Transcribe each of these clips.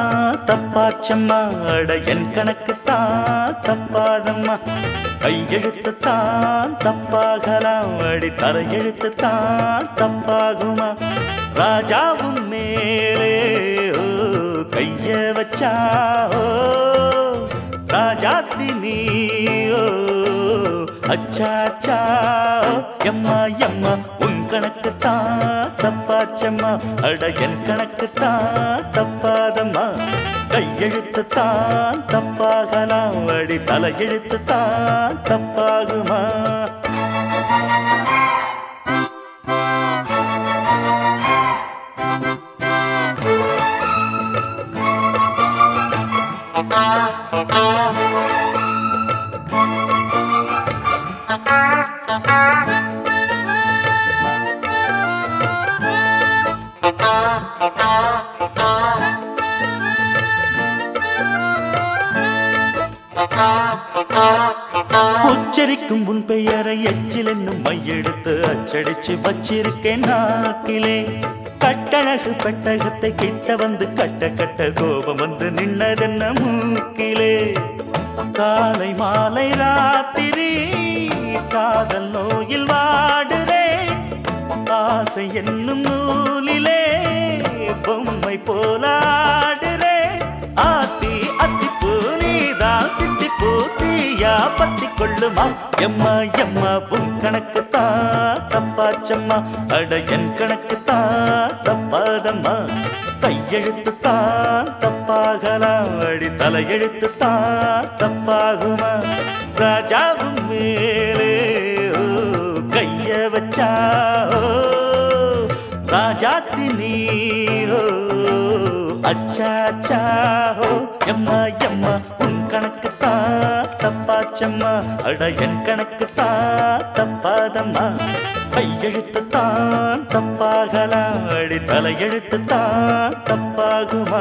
தான் தப்பாச்சம்மா அட என் கணக்கு தான் தப்பாதம்மா கையெழுத்து தான் தப்பாகலாம் அடி தலையெழுத்து தான் தப்பாகுமா ராஜாவும் மேலே ஓ, கைய வச்சா ஓ, ராஜாத்தி நீயோ அச்சா அச்சா எம்மா எம்மா உன் கணக்கு தான் தப்பாச்சம்மா அட என் கணக்கு தான் தப்பாதம்மா கையெழுத்து தான் தப்பாகலாம் அடி தலையெழுத்து தான் தப்பாகுமா உச்சரிக்கும் உன் பெயரை எச்சில் என்னும் மையெடுத்து அச்சடிச்சு வச்சிருக்கேன் நாக்கிலே கட்டழகு பெட்டகத்தை கிட்ட வந்து கட்ட கட்ட கோபம் வந்து நின்னதென்ன மூக்கிலே காலை மாலை ராத்திரி காதல் நோயில் வாடுறே ஆசை என்னும் நூலிலே பொம்மை போலாடுறே ஆத்தி அத்திப்பூ நீதான் தித்திப்பூ தீயா பத்தி கொள்ளுமா எம்மா எம்மா உன் கணக்கு தான் தப்பாச்சம்மா அட என் கணக்கு தான் தப்பாதம்மா கையெழுத்து தான் தப்பாகலாம் அடி தலையெழுத்து தான் தப்பாகுமா ராஜாவும் மேலே ஓ, கைய வச்சா ஓ, ராஜாத்தி நீயோ அச்சா அச்சா ஓ எம்மா எம்மா உன் கணக்கு தான் தப்பாச்சம்மா அட என் கணக்கு தான் தப்பாதம்மா கையெழுத்து தான் தப்பாகலாம் அடி தலையெழுத்து தான் தப்பாகுமா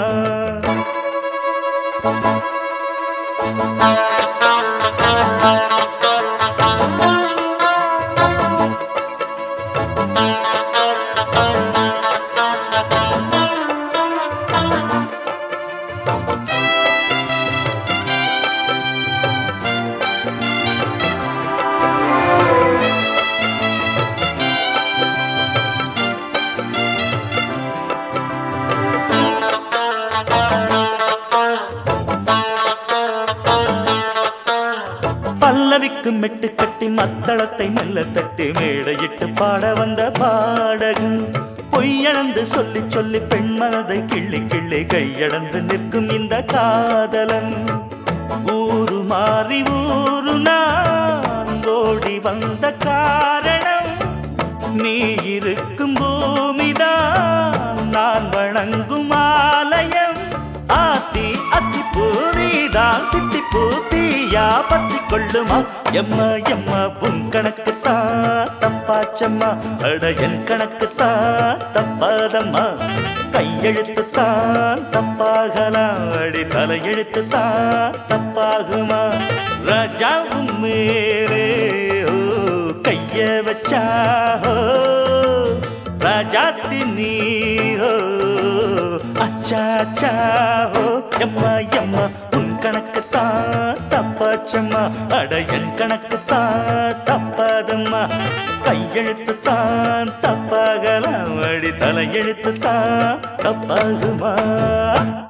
பல்லவிக்கு மெட்டு கட்டி மத்தளத்தை மெல்ல தட்டி மேடையிட்டு பாட வந்த பாடகன் பொய்யளந்து சொல்லி சொல்லி பெண் மனதை கிள்ளி கிள்ளி கையளந்து நிற்கும் இந்த காதலன் ஊரு மாறி ஊரு நான் ஓடி வந்த காரணம் நீ இருக்கும் பூமிதான் நான் வணங்கும் ஆலயம் ஆத்தி அத்தி பூரிதான் தித்தி பூத்தியா பத்தி கொள்ளுமா எம்மா எம்மா உன் கணக்கு தான் தப்பாச்சம்மா அட என் கணக்கு தான் தப்பாதம்மா கையெழுத்து தான் தப்பாகலாம் அடி தலையெழுத்து தான் தப்பாகுமா ராஜாவும் மேலே ஓ கைய வச்சா ஓ, ராஜாத்தி நீயோ அச்சா அச்சா ஓ எம்மா எம்மா உன் கணக்கு தான் தப்பாச்சம்மா அட என் கணக்கு தான் தப்பாதம்மா கையெழுத்து தான் தப்பாகலாம் அடி தலையெழுத்து தான் தப்பாகுமா